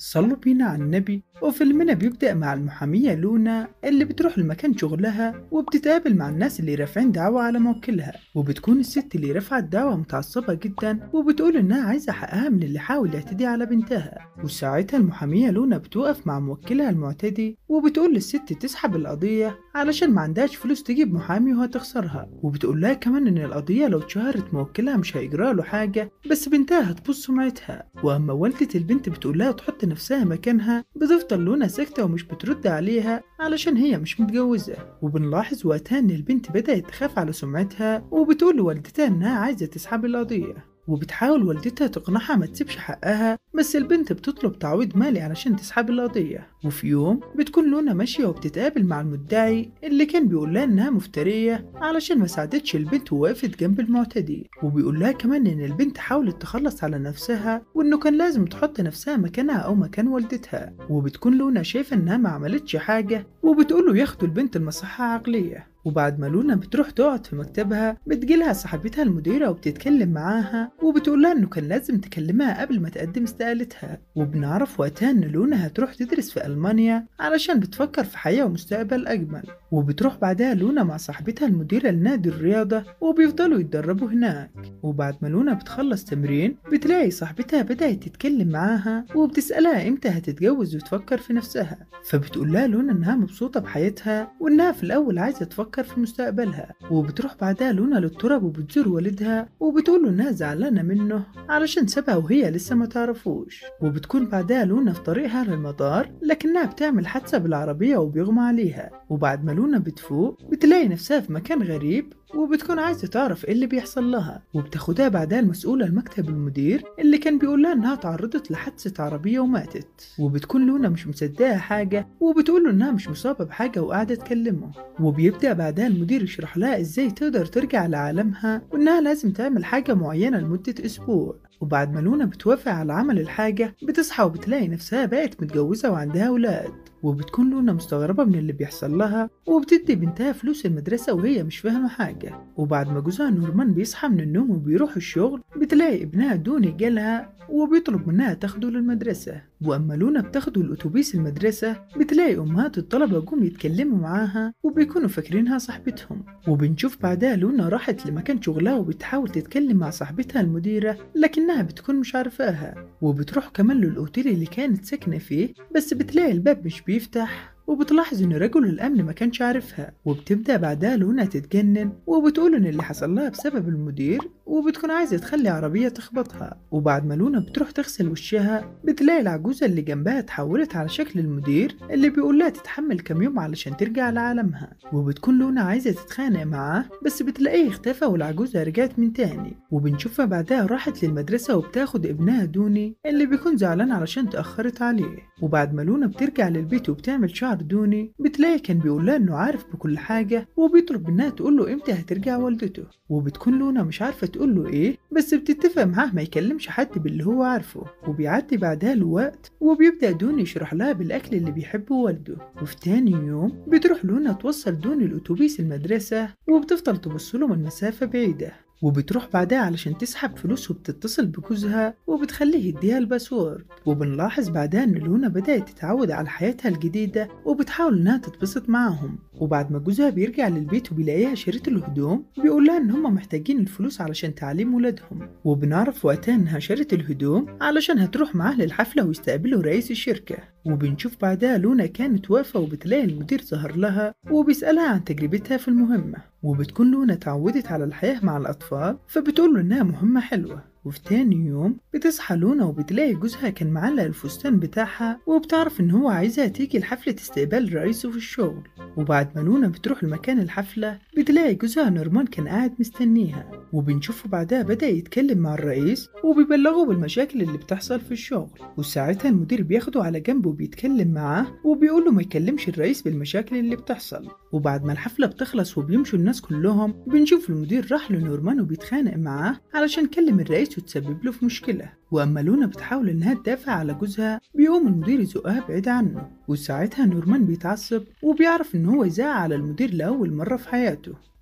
صلوا بينا على النبي وفيلمنا بيبدأ مع المحامية لونا اللي بتروح لمكان شغلها وبتتقابل مع الناس اللي رافعين دعوة على موكلها وبتكون الست اللي رفعت الدعوة متعصبة جدا وبتقول إنها عايزة حقها من اللي حاول يعتدي على بنتها وساعتها المحامية لونا بتوقف مع موكلها المعتدي وبتقول للست تسحب القضية علشان ما عندهاش فلوس تجيب محامي وهتخسرها وبتقول لها كمان إن القضية لو اتشهرت موكلها مش هيجرى له حاجة بس بنتها هتبوظ سمعتها وأما والدة البنت بتقول لها تحط نفسها مكانها بتفضل لونا ساكتة ومش بترد عليها علشان هي مش متجوزة وبنلاحظ وقتها إن البنت بدأت تخاف على سمعتها وبتقول لوالدتها إنها عايزة تسحب القضية وبتحاول والدتها تقنعها ما تسيبش حقها بس البنت بتطلب تعويض مالي علشان تسحب القضية وفي يوم بتكون لونا ماشية وبتتقابل مع المدعي اللي كان بيقول لها إنها مفترية علشان ما ساعدتش البنت ووقفت جنب المعتدي وبيقول لها كمان إن البنت حاولت تخلص على نفسها وإنه كان لازم تحط نفسها مكانها أو مكان والدتها وبتكون لونا شايفة إنها ما عملتش حاجة وبتقوله ياخدوا البنت المصحة عقلية وبعد ما لونا بتروح تقعد في مكتبها بتجيلها صاحبتها المديرة وبتتكلم معاها وبتقولها إنه كان لازم تكلمها قبل ما تقدم استقالتها وبنعرف وقتها إن لونا هتروح تدرس في ألمانيا علشان بتفكر في حياة ومستقبل أجمل وبتروح بعدها لونا مع صاحبتها المديرة لنادي الرياضة وبيفضلوا يتدربوا هناك وبعد ما لونا بتخلص تمرين بتلاقي صاحبتها بدأت تتكلم معاها وبتسألها إمتى هتتجوز وتفكر في نفسها فبتقول لها لونا إنها مبسوطة بحياتها وإنها في الأول عايزة تفكر في مستقبلها وبتروح بعدها لونا للتراب وبتزور والدها وبتقول له إنها زعلانة منه علشان سابها وهي لسه ما تعرفوش وبتكون بعدها لونا في طريقها للمطار لكنها بتعمل حادثة بالعربية وبيغمى عليها وبعد ما لونا بتفوق بتلاقي نفسها في مكان غريب وبتكون عايزة تعرف ايه اللي بيحصل لها وبتاخدها بعدها المسؤولة المكتب المدير اللي كان بيقول لها انها تعرضت لحادثة عربية وماتت وبتكون لونا مش مصدقة حاجة وبتقول له انها مش مصابة بحاجة وقاعدة تكلمه وبيبدأ بعدها المدير يشرح لها ازاي تقدر ترجع لعالمها وانها لازم تعمل حاجة معينة لمدة اسبوع وبعد ما لونا بتوافق على عمل الحاجة بتصحى وبتلاقي نفسها بقت متجوزة وعندها أولاد وبتكون لونا مستغربة من اللي بيحصل لها وبتدي بنتها فلوس المدرسة وهي مش فاهمة حاجة وبعد ما جوزها نورمان بيصحى من النوم وبيروح الشغل بتلاقي ابنها دوني جالها وبيطلب منها تاخده للمدرسة وأما لونا بتاخده الأتوبيس المدرسة بتلاقي أمهات الطلبة جم يتكلموا معاها وبيكونوا فاكرينها صاحبتهم وبنشوف بعدها لونا راحت لمكان شغلها وبتحاول تتكلم مع صاحبتها المديرة لكنها بتكون مش عارفاها وبتروح كمان للأوتيل اللي كانت ساكنة فيه بس بتلاقي الباب مش بيفتح وبتلاحظ ان رجل الامن ما كانش عارفها وبتبدا بعدها لونا تتجنن وبتقول ان اللي حصل لها بسبب المدير وبتكون عايزه تخلي عربيه تخبطها وبعد ما لونا بتروح تغسل وشها بتلاقي العجوزه اللي جنبها اتحولت على شكل المدير اللي بيقول لها تتحمل كام يوم علشان ترجع لعالمها وبتكون لونا عايزه تتخانق معاه بس بتلاقيه اختفى والعجوزه رجعت من تاني وبنشوفها بعدها راحت للمدرسه وبتاخد ابنها دوني اللي بيكون زعلان علشان تاخرت عليه وبعد ما لونا بترجع للبيت وبتعمل شعر دوني بتلاقي كان بيقول لها انه عارف بكل حاجه وبيطلب منها تقول له امتى هترجع والدته وبتكون لونا مش عارفه تقول له ايه بس بتتفق معاه ما يكلمش حد باللي هو عارفه وبيعدي بعدها الوقت وبيبدا دوني يشرح لها بالاكل اللي بيحبه والده وفي تاني يوم بتروح لونا توصل دوني الاتوبيس المدرسه وبتفضل تبص له من مسافه بعيده وبتروح بعدها علشان تسحب فلوس وبتتصل بجوزها وبتخليه يديها الباسورد وبنلاحظ بعدها ان لونا بدأت تتعود على حياتها الجديدة وبتحاول انها تتبسط معاهم وبعد ما جوزها بيرجع للبيت وبيلاقيها شريط الهدوم بيقول لها ان هم محتاجين الفلوس علشان تعليم ولادهم وبنعرف وقتها انها شرت الهدوم علشان هتروح معاه للحفلة ويستقبلوا رئيس الشركة وبنشوف بعدها لونا كانت واقفة وبتلاقي المدير ظهر لها وبيسألها عن تجربتها في المهمة وبتكون لونا اتعودت على الحياة مع الأطفال فبتقول له إنها مهمة حلوة وفي تاني يوم بتصحى لونا وبتلاقي جوزها كان معلق الفستان بتاعها وبتعرف إن هو عايزها تيجي لحفلة استقبال رئيسه في الشغل وبعد ما لونا بتروح لمكان الحفلة بتلاقي جوزها نورمان كان قاعد مستنيها وبنشوفه بعدها بدأ يتكلم مع الرئيس وبيبلغه بالمشاكل اللي بتحصل في الشغل وساعتها المدير بياخده على جنب وبيتكلم معاه وبيقول له ما يكلمش الرئيس بالمشاكل اللي بتحصل وبعد ما الحفلة بتخلص وبيمشوا الناس كلهم بنشوف المدير راح لنورمان وبيتخانق معاه علشان كلم الرئيس وتسبب له في مشكلة وأما لونا بتحاول إنها تدافع على جوزها بيقوم المدير يزقها بعيد عنه وساعتها نورمان بيتعصب وبيعرف إن هو يزعق على المدير لأول مرة في حياته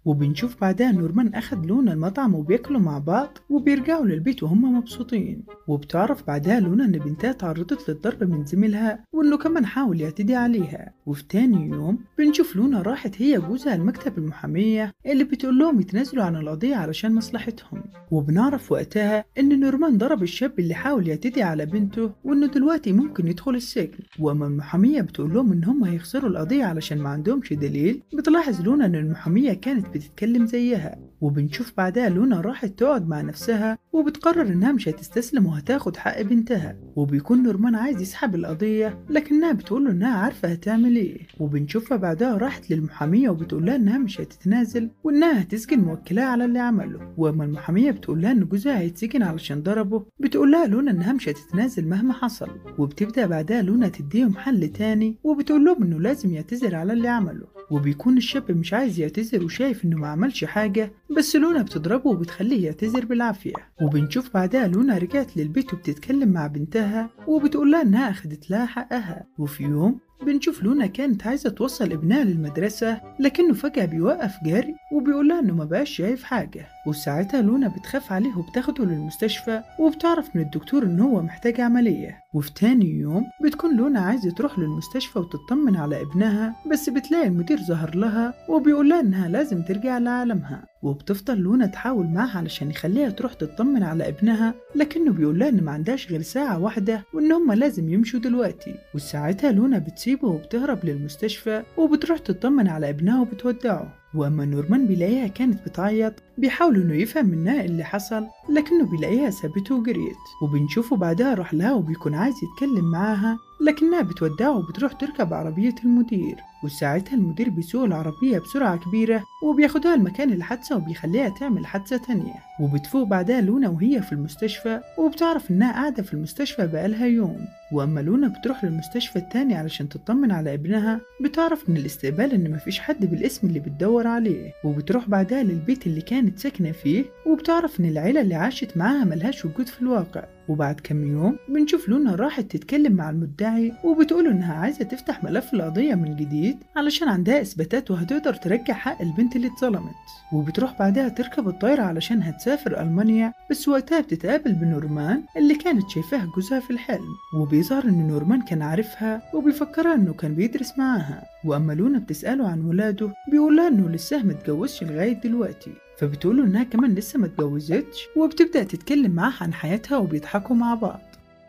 وبنشوف بعدها نورمان أخد لونا المطعم وبياكلوا مع بعض وبيرجعوا للبيت وهم مبسوطين وبتعرف بعدها لونا إن بنتها تعرضت للضرب من زميلها وإنه كمان حاول يعتدي عليها وفي تاني يوم بنشوف لونا راحت هي وجوزها المكتب المحامية اللي بتقول لهم يتنازلوا عن القضية علشان مصلحتهم وبنعرف وقتها إن نورمان ضرب الشاب اللي حاول يعتدي على بنته وإنه دلوقتي ممكن يدخل السجن وأما المحامية بتقول لهم إن هم هيخسروا القضية علشان ما عندهمش دليل بتلاحظ لونا إن المحامية كانت بتتكلم زيها وبنشوف بعدها لونا راحت تقعد مع نفسها وبتقرر إنها مش هتستسلم وهتاخد حق بنتها وبيكون نورمان عايز يسحب القضية لكنها بتقوله إنها عارفة هتعمل إيه وبنشوفها بعدها راحت للمحامية وبتقول لها إنها مش هتتنازل وإنها هتسجن موكلها على اللي عمله وأما المحامية بتقول لها إن جوزها هيتسجن علشان ضربه بتقول لها لونا إنها مش هتتنازل مهما حصل وبتبدأ بعدها لونا تديهم حل تاني وبتقول لهم إنه لازم يعتذر على اللي عمله وبيكون الشاب مش عايز يعتذر وشايف إنه ما عملش حاجة بس لونا بتضربه وبتخليه يعتذر بالعافية وبنشوف بعدها لونا رجعت للبيت وبتتكلم مع بنتها وبتقول لها إنها أخدت لها حقها وفي يوم بنشوف لونا كانت عايزة توصل ابنها للمدرسة لكنه فجأة بيوقف جاري وبيقول لها إنه مبقاش شايف حاجة وساعتها لونا بتخاف عليه وبتاخده للمستشفى وبتعرف من الدكتور إن هو محتاج عملية وفي تاني يوم بتكون لونا عايزة تروح للمستشفى وتطمن على ابنها بس بتلاقي المدير ظهر لها وبيقول لها إنها لازم ترجع لعالمها وبتفضل لونا تحاول معاه علشان يخليها تروح تطمن على ابنها لكنه بيقول لها إن ما عندهاش غير ساعة واحدة وإن هما لازم يمشوا دلوقتي وساعتها لونا بتسيبه وبتهرب للمستشفى وبتروح تطمن على ابنها وبتودعه واما نورمان بيلاقيها كانت بتعيط بيحاول انه يفهم منها اللي حصل لكنه بيلاقيها سابته وجريت وبنشوفه بعدها راح لها وبيكون عايز يتكلم معاها لكنها بتودعه وبتروح تركب عربية المدير وساعتها المدير بيسوق العربية بسرعة كبيرة وبياخدها لمكان الحادثة وبيخليها تعمل حادثة تانية وبتفوق بعدها لونا وهي في المستشفى وبتعرف إنها قاعدة في المستشفى بقالها يوم وأما لونا بتروح للمستشفى التاني علشان تطمن على ابنها بتعرف من الاستقبال إن مفيش حد بالاسم اللي بتدور عليه وبتروح بعدها للبيت اللي كانت ساكنة فيه وبتعرف إن العيلة اللي عاشت معاها ملهاش وجود في الواقع وبعد كم يوم بنشوف لونا راحت تتكلم مع المدعي وبتقول إنها عايزة تفتح ملف القضية من جديد علشان عندها إثباتات وهتقدر ترجع حق البنت اللي اتظلمت وبتروح بعدها تركب الطايرة علشان هتسافر ألمانيا بس وقتها بتتقابل بنورمان اللي كانت شايفاه جوزها في الحلم وبيظهر إن نورمان كان عارفها وبيفكرها إنه كان بيدرس معاها وأما لونا بتسأله عن ولاده بيقولها إنه لسه متجوزش لغاية دلوقتي فبتقوله إنها كمان لسه متجوزتش وبتبدأ تتكلم معاه عن حياتها وبيضحكوا مع بعض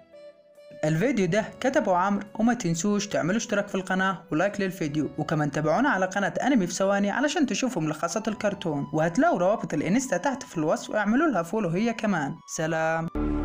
الفيديو ده كتبه عمرو وما تنسوش تعملوا اشتراك في القناة ولايك للفيديو وكمان تابعونا على قناة انمي في ثواني علشان تشوفوا ملخصات الكرتون وهتلاقوا روابط الانستا تحت في الوصف واعملوا لها فولو هي كمان سلام